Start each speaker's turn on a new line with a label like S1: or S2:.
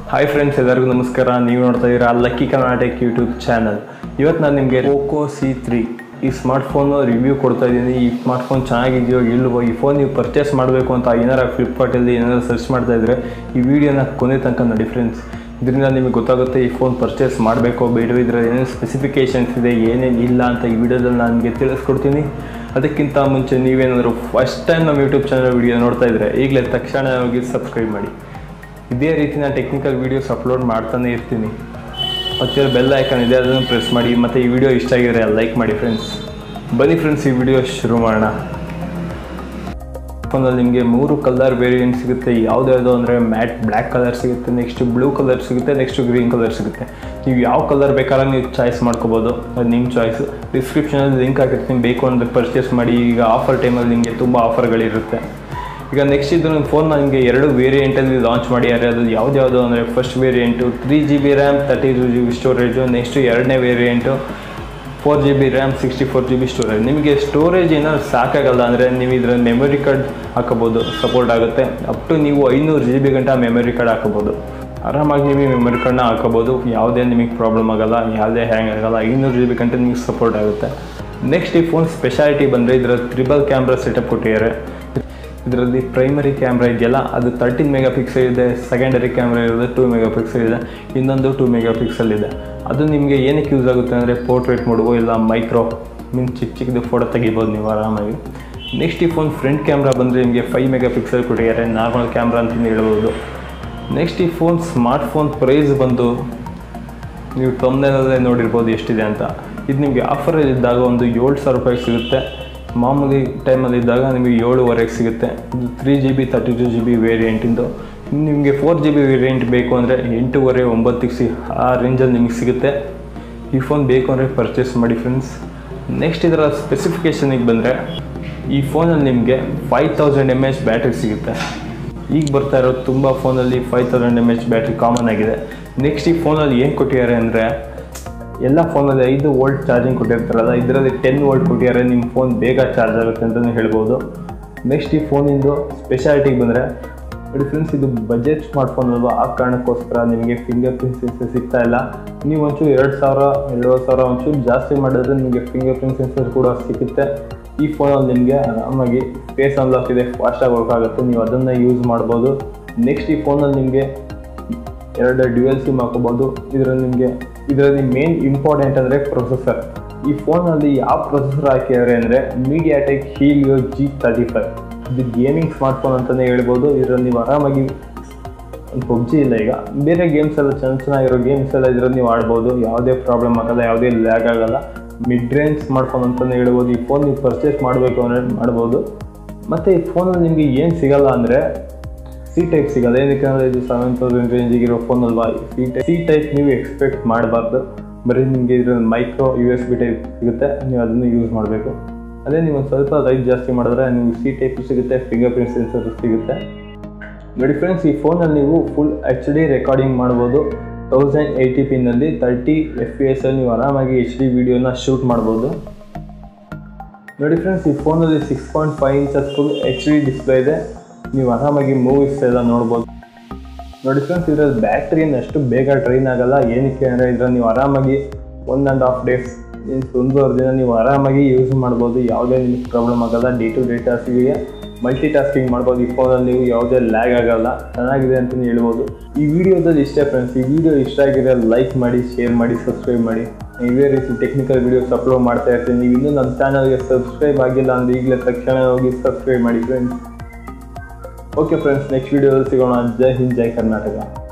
S1: hi friends ಎಲ್ಲರಿಗೂ ನಮಸ್ಕಾರ ನೀವು ನೋಡ್ತಾ ಇದ್ದೀರಾ ಲಕ್ಕಿ ಕರ್ನಾಟಕ ಯೂಟ್ಯೂಬ್ ಚಾನಲ್ ಇವತ್ತು ನಾನು ನಿಮಗೆ ಪೋಕೋ ಸಿ ತ್ರೀ ಈ ಸ್ಮಾರ್ಟ್ಫೋನು ರಿವ್ಯೂ ಕೊಡ್ತಾ ಇದ್ದೀನಿ ಈ ಸ್ಮಾರ್ಟ್ಫೋನ್ ಚೆನ್ನಾಗಿದೆಯೋ ಇಲ್ವೋ ಈ ಫೋನ್ ನೀವು ಪರ್ಚೇಸ್ ಮಾಡಬೇಕು ಅಂತ ಏನಾರ ಫ್ಲಿಪ್ಕಾರ್ಟಲ್ಲಿ ಏನಾರು ಸರ್ಚ್ ಮಾಡ್ತಾ ಇದ್ದರೆ ಈ ವಿಡಿಯೋನ ಕೊನೆ ತನಕ ನೋಡಿ ಫ್ರೆಂಡ್ಸ್ ಇದರಿಂದ ನಿಮಗೆ ಗೊತ್ತಾಗುತ್ತೆ ಈ ಫೋನ್ ಪರ್ಚೇಸ್ ಮಾಡಬೇಕೋ ಬೇಡವೋ ಇದರ ಏನೇನು ಸ್ಪೆಸಿಫಿಕೇಷನ್ಸ್ ಇದೆ ಏನೇನು ಇಲ್ಲ ಅಂತ ಈ ವಿಡಿಯೋದಲ್ಲಿ ನಾನು ನಿಮಗೆ ತಿಳಿಸ್ಕೊಡ್ತೀನಿ ಅದಕ್ಕಿಂತ ಮುಂಚೆ ನೀವೇನಾದರೂ ಫಸ್ಟ್ ಟೈಮ್ ನಮ್ಮ ಯೂಟ್ಯೂಬ್ ಚಾನಲ್ ವಿಡಿಯೋ ನೋಡ್ತಾ ಇದ್ದರೆ ಈಗಲೇ ತಕ್ಷಣ ಹೋಗಿ ಸಬ್ಸ್ಕ್ರೈಬ್ ಮಾಡಿ ಇದೇ ರೀತಿ ನಾನು ಟೆಕ್ನಿಕಲ್ ವೀಡಿಯೋಸ್ ಅಪ್ಲೋಡ್ ಮಾಡ್ತಾನೆ ಇರ್ತೀನಿ ಮತ್ತು ಬೆಲ್ ಐಕಾನ್ ಇದೆ ಅದನ್ನು ಪ್ರೆಸ್ ಮಾಡಿ ಮತ್ತು ಈ ವಿಡಿಯೋ ಇಷ್ಟ ಆಗಿದ್ರೆ ಲೈಕ್ ಮಾಡಿ ಫ್ರೆಂಡ್ಸ್ ಬನ್ನಿ ಫ್ರೆಂಡ್ಸ್ ಈ ವಿಡಿಯೋ ಶುರು ಮಾಡೋಣ ಫೋನಲ್ಲಿ ನಿಮಗೆ ಮೂರು ಕಲರ್ ವೇರಿಯಂಟ್ ಸಿಗುತ್ತೆ ಯಾವುದ್ಯಾವುದು ಅಂದರೆ ಮ್ಯಾಟ್ ಬ್ಲ್ಯಾಕ್ ಕಲರ್ ಸಿಗುತ್ತೆ ನೆಕ್ಸ್ಟ್ ಬ್ಲೂ ಕಲರ್ ಸಿಗುತ್ತೆ ನೆಕ್ಸ್ಟ್ ಗ್ರೀನ್ ಕಲರ್ ಸಿಗುತ್ತೆ ನೀವು ಯಾವ ಕಲರ್ ಬೇಕಾದ್ರೆ ನೀವು ಚಾಯ್ಸ್ ಮಾಡ್ಕೋಬೋದು ಅದು ನಿಮ್ಮ ಚಾಯ್ಸು ಡಿಸ್ಕ್ರಿಪ್ಷನಲ್ಲಿ ಲಿಂಕ್ ಹಾಕಿರ್ತೀನಿ ಬೇಕು ಅಂದರೆ ಪರ್ಚೇಸ್ ಮಾಡಿ ಈಗ ಆಫರ್ ಟೈಮಲ್ಲಿ ನಿಮಗೆ ತುಂಬ ಆಫರ್ಗಳಿರುತ್ತೆ ಈಗ ನೆಕ್ಸ್ಟ್ ಇದು ನನ್ನ ಫೋನ್ ನನಗೆ ಎರಡು ವೇರಿಯಂಟಲ್ಲಿ ಲಾಂಚ್ ಮಾಡಿದ್ದಾರೆ ಅದು ಯಾವ್ದ್ಯಾವುದು ಅಂದರೆ first variant three G B RAM thirty two G B storage next ಎರಡನೇ variant four G B RAM sixty four G B storage ನಿಮಗೆ ಸ್ಟೋರೇಜ್ ಏನಾದ್ರು ಸಾಕಾಗಲ್ಲ ಅಂದರೆ ನೀವು ಇದರ ಮೆಮೊರಿ ಕಾರ್ಡ್ ಹಾಕೋಬೋದು ಸಪೋರ್ಟ್ ಆಗುತ್ತೆ ಅಪ್ ಟು ನೀವು ಐನೂರು ಜಿ ಬಿ ಗಂಟ ಮೆಮೊರಿ ಕಾರ್ಡ್ ಹಾಕೋಬೋದು ಆರಾಮಾಗಿ ನೀವು ಮೆಮೊರಿ ಕಾರ್ಡ್ನ ಹಾಕೋಬೋದು ಯಾವುದೇ ನಿಮಗೆ ಪ್ರಾಬ್ಲಮ್ ಆಗಲ್ಲ ಯಾವುದೇ ಹ್ಯಾಂಗ್ ಆಗಲ್ಲ ಐನೂರು ಜಿ ಬಿ ಗಂಟೆ ನಿಮಗೆ ಸಪೋರ್ಟ್ ಆಗುತ್ತೆ ನೆಕ್ಸ್ಟ್ ಈ ಫೋನ್ ಸ್ಪೆಷಾಲಿಟಿ ಬಂದರೆ ಇದರ ತ್ರಿಬಲ್ ಕ್ಯಾಮ್ರಾ ಸೆಟಪ್ ಕೊಟ್ಟಿದ್ದಾರೆ ಇದರಲ್ಲಿ ಪ್ರೈಮರಿ ಕ್ಯಾಮ್ರಾ ಇದೆಯಲ್ಲ ಅದು ತರ್ಟೀನ್ ಮೆಗಾ ಪಿಕ್ಸೆಲ್ ಇದೆ ಸೆಕೆಂಡರಿ ಕ್ಯಾಮ್ರಾ ಇರೋದು ಟೂ ಮೆಗಾ ಪಿಕ್ಸೆಲ್ ಇದೆ ಇನ್ನೊಂದು ಟೂ ಮೆಗಾ ಪಿಕ್ಸೆಲ್ ಇದೆ ಅದು ನಿಮಗೆ ಏನಕ್ಕೆ ಯೂಸ್ ಆಗುತ್ತೆ ಅಂದರೆ ಪೋರ್ಟ್ರೇಟ್ ಮಾಡುವ ಇಲ್ಲ ಮೈಕ್ರೋ ಮೀನ್ಸ್ ಚಿಕ್ಕ ಚಿಕ್ಕದು ಫೋಟೋ ತೆಗಿಬೋದು ನೀವು ಆರಾಮಾಗಿ ನೆಕ್ಸ್ಟ್ ಈ ಫೋನ್ ಫ್ರಂಟ್ ಕ್ಯಾಮ್ರಾ ಬಂದರೆ ನಿಮಗೆ ಫೈವ್ ಮೆಗಾ ಪಿಕ್ಸೆಲ್ ಕೊಟ್ಟಿದ್ದಾರೆ ನಾರ್ಮಲ್ ಕ್ಯಾಮ್ರಾ ಅಂತಲೇ ಹೇಳ್ಬೋದು ನೆಕ್ಸ್ಟ್ ಈ ಫೋನ್ ಸ್ಮಾರ್ಟ್ ಫೋನ್ ಪ್ರೈಸ್ ಬಂದು ನೀವು ತಮ್ಮನೇಲಲ್ಲೇ ನೋಡಿರ್ಬೋದು ಎಷ್ಟಿದೆ ಅಂತ ಇದು ನಿಮಗೆ ಆಫರಲ್ಲಿ ಇದ್ದಾಗ ಒಂದು ಏಳು ಸಾವಿರ ರೂಪಾಯಿಗೆ ಸಿಗುತ್ತೆ ಮಾಮೂಲಿ ಟೈಮಲ್ಲಿ ಇದ್ದಾಗ ನಿಮಗೆ ಏಳುವರೆಗೆ ಸಿಗುತ್ತೆ ಇದು three G B thirty two G B ವೇರಿಯಂಟಿಂದು ನಿಮಗೆ ಫೋರ್ ಜಿ ಬಿ ವೇರಿಯಂಟ್ ಬೇಕು ಅಂದರೆ ಎಂಟೂವರೆ ಒಂಬತ್ತಿಗೆ ಸಿ ಆ ರೇಂಜಲ್ಲಿ ನಿಮಗೆ ಸಿಗುತ್ತೆ ಈ ಫೋನ್ ಬೇಕು ಅಂದರೆ ಪರ್ಚೇಸ್ ಮಾಡಿ ಫ್ರೆಂಡ್ಸ್ ನೆಕ್ಸ್ಟ್ ಇದರ ಸ್ಪೆಸಿಫಿಕೇಷನಿಗೆ ಬಂದರೆ ಈ ಫೋನಲ್ಲಿ ನಿಮಗೆ five thousand M H battery ಸಿಗುತ್ತೆ ಈಗ ಬರ್ತಾ ಇರೋದು ತುಂಬ ಫೋನಲ್ಲಿ five thousand M H battery common ಆಗಿದೆ ನೆಕ್ಸ್ಟ್ ಈ ಫೋನಲ್ಲಿ ಏನು ಕೊಟ್ಟಿದ್ದಾರೆ ಅಂದರೆ ಎಲ್ಲ ಫೋನಲ್ಲಿ ಐದು ವೋಲ್ಟ್ ಚಾರ್ಜಿಂಗ್ ಕೊಟ್ಟಿರ್ತಾರಲ್ಲ ಇದರಲ್ಲಿ ಟೆನ್ ವೋಲ್ಟ್ ಕೊಟ್ಟಿದ್ದಾರೆ ನಿಮ್ಮ ಫೋನ್ ಬೇಗ ಚಾರ್ಜ್ ಆಗುತ್ತೆ ಅಂತಲೇ ಹೇಳ್ಬೋದು ನೆಕ್ಸ್ಟ್ ಈ ಫೋನಿಂದು ಸ್ಪೆಷಾಲಿಟಿಗೆ ಬಂದರೆ ನೋಡಿ ಫ್ರೆಂಡ್ಸ್ ಇದು ಬಜೆಟ್ ಸ್ಮಾರ್ಟ್ಫೋನ್ ಅಲ್ವಾ ಆ ಕಾರಣಕ್ಕೋಸ್ಕರ ನಿಮಗೆ ಫಿಂಗರ್ ಪ್ರಿಂಟ್ ಸೆನ್ಸರ್ ಸಿಗ್ತಾ ಇಲ್ಲ ನೀವು ಒಂಚೂರು ಎರಡು ಸಾವಿರ ಎರಡೂವರೆ ಸಾವಿರ ಒಂಚೂರು ಜಾಸ್ತಿ ಮಾಡಿದ್ರೆ ನಿಮಗೆ ಫಿಂಗರ್ ಪ್ರಿಂಟ್ ಸೆನ್ಸರ್ ಕೂಡ ಸಿಗುತ್ತೆ ಈ ಫೋನಲ್ಲಿ ನಿಮಗೆ ಆರಾಮಾಗಿ ಫೇಸ್ ಅನ್ಲಾಕ್ ಇದೆ ಫಾಸ್ಟಾಗಿ ವರ್ಕ್ ಆಗುತ್ತೆ ನೀವು ಅದನ್ನು ಯೂಸ್ ಮಾಡ್ಬೋದು ನೆಕ್ಸ್ಟ್ ಈ ಫೋನಲ್ಲಿ ನಿಮಗೆ ಎರಡು ಡ್ಯುಯಲ್ ಸಿಮ್ ಹಾಕೋಬೋದು ಇದರಲ್ಲಿ ನಿಮಗೆ ಇದರಲ್ಲಿ ಮೇನ್ ಇಂಪಾರ್ಟೆಂಟ್ ಅಂದರೆ ಪ್ರೊಸೆಸರ್ ಈ ಫೋನಲ್ಲಿ ಯಾವ ಪ್ರೊಸೆಸರ್ ಹಾಕಿದ್ದಾರೆ ಅಂದರೆ MediaTek Helio G thirty five ಇದು ಗೇಮಿಂಗ್ ಸ್ಮಾರ್ಟ್ಫೋನ್ ಅಂತಲೇ ಹೇಳ್ಬೋದು ಇದರಲ್ಲಿ ನೀವು ಆರಾಮಾಗಿ ಪಬ್ಜಿ ಇಲ್ಲ ಈಗ ಬೇರೆ ಗೇಮ್ಸ್ ಎಲ್ಲ ಚೆನ್ನ ಚೆನ್ನಾಗಿರೋ ಗೇಮ್ಸ್ ಎಲ್ಲ ಇದರಲ್ಲಿ ನೀವು ಆಡ್ಬೋದು ಯಾವುದೇ ಪ್ರಾಬ್ಲಮ್ ಆಗಲ್ಲ ಯಾವುದೇ ಲ್ಯಾಗ್ ಆಗಲ್ಲ ಮಿಡ್ ರೇಂಜ್ ಸ್ಮಾರ್ಟ್ಫೋನ್ ಅಂತಲೇ ಹೇಳ್ಬೋದು ಈ ಫೋನ್ ನೀವು ಪರ್ಚೇಸ್ ಮಾಡಬೇಕು ಅಂದರೆ ಮಾಡ್ಬೋದು ಮತ್ತು ಈ ಫೋನಲ್ಲಿ ನಿಮಗೆ ಏನು ಸಿಗಲ್ಲ ಅಂದರೆ ಸಿ ಟೈಪ್ ಸಿಗಲ್ಲ ಏನಕ್ಕೆ ಅಂದರೆ ಇದು ಸೆವೆನ್ ತೌಸಂಡ್ ರೇಂಜಿಗೆ ಇರೋ ಫೋನ್ ಅಲ್ವಾ ಸಿ ಟೈಪ್ ಸಿ ಟೈಪ್ ನೀವು ಎಕ್ಸ್ಪೆಕ್ಟ್ ಮಾಡಬಾರ್ದು ಬರೀ ನಿಮಗೆ ಇದರಲ್ಲಿ micro U S B type ಸಿಗುತ್ತೆ ನೀವು ಅದನ್ನು ಯೂಸ್ ಮಾಡಬೇಕು ಅದೇ ನೀವು ಒಂದು ಸ್ವಲ್ಪ ರೈಟ್ ಜಾಸ್ತಿ ಮಾಡಿದ್ರೆ ನಿಮಗೆ ಸಿ ಟೈಪ್ ಸಿಗುತ್ತೆ ಫಿಂಗರ್ ಪ್ರಿಂಟ್ ಸೆನ್ಸರ್ ಸಿಗುತ್ತೆ ನೋಡಿ ಫ್ರೆಂಡ್ಸ್ ಈ ಫೋನಲ್ಲಿ ನೀವು ಫುಲ್ ಎಚ್ ಡಿ ರೆಕಾರ್ಡಿಂಗ್ ಮಾಡ್ಬೋದು ತೌಸಂಡ್ ಏಯ್ಟಿ ಪಿನಲ್ಲಿ ತರ್ಟಿ ಎಫ್ ಪಿ ಎಸ್ ಅಲ್ಲಿ ನೀವು ಆರಾಮಾಗಿ ಎಚ್ ಡಿ ವಿಡಿಯೋನ ಶೂಟ್ ಮಾಡ್ಬೋದು ನೋಡಿ ಫ್ರೆಂಡ್ಸ್ ಈ ಫೋನಲ್ಲಿ six point five inches full H D display ಇದೆ ನೀವು ಆರಾಮಾಗಿ ಮೂವೀಸ್ ಎಲ್ಲ ನೋಡ್ಬೋದು ನೋಡಿ ಫ್ರೆಂಡ್ಸ್ ಇದರಲ್ಲಿ ಬ್ಯಾಟ್ರಿನ ಅಷ್ಟು ಬೇಗ ಟ್ರೈನ್ ಆಗಲ್ಲ ಏನಕ್ಕೆ ಅಂದರೆ ಇದರಲ್ಲಿ ನೀವು ಆರಾಮಾಗಿ one and half days means ಒಂದೂವರೆ ದಿನ ನೀವು ಆರಾಮಾಗಿ ಯೂಸ್ ಮಾಡ್ಬೋದು ಯಾವುದೇ ನಿಮಗೆ ಪ್ರಾಬ್ಲಮ್ ಆಗಲ್ಲ ಡೇ ಟು ಡೇ ಟಾಸ್ಕಿಗೆ ಮಲ್ಟಿ ಟಾಸ್ಕಿಂಗ್ ಮಾಡ್ಬೋದು ಈ ಫೋನಲ್ಲಿ ನೀವು ಯಾವುದೇ ಲ್ಯಾಗ್ ಆಗಲ್ಲ ಚೆನ್ನಾಗಿದೆ ಅಂತಲೇ ಹೇಳ್ಬೋದು ಈ ವಿಡಿಯೋದಲ್ಲಿ ಇಷ್ಟೇ ಫ್ರೆಂಡ್ಸ್ ಈ ವಿಡಿಯೋ ಇಷ್ಟ ಆಗಿದ್ರೆ ಲೈಕ್ ಮಾಡಿ ಶೇರ್ ಮಾಡಿ ಸಬ್ಸ್ಕ್ರೈಬ್ ಮಾಡಿ ಇದೇ ರೀತಿ ಟೆಕ್ನಿಕಲ್ ವೀಡಿಯೋಸ್ ಅಪ್ಲೋಡ್ ಮಾಡ್ತಾ ಇರ್ತೀನಿ ನೀವು ಇನ್ನೂ ನನ್ನ ಚಾನಲ್ಗೆ ಸಬ್ಸ್ಕ್ರೈಬ್ ಆಗಿಲ್ಲ ಅಂದರೆ ಈಗಲೇ ತಕ್ಷಣ ಹೋಗಿ ಸಬ್ಸ್ಕ್ರೈಬ್ ಮಾಡಿ ಫ್ರೆಂಡ್ಸ್ ಓಕೆ ಫ್ರೆಂಡ್ಸ್ ನೆಕ್ಸ್ಟ್ ವಿಡಿಯೋದಲ್ಲಿ ಸಿಗೋಣ ಜೈ ಹಿಂದ್ ಜೈ ಕರ್ನಾಟಕ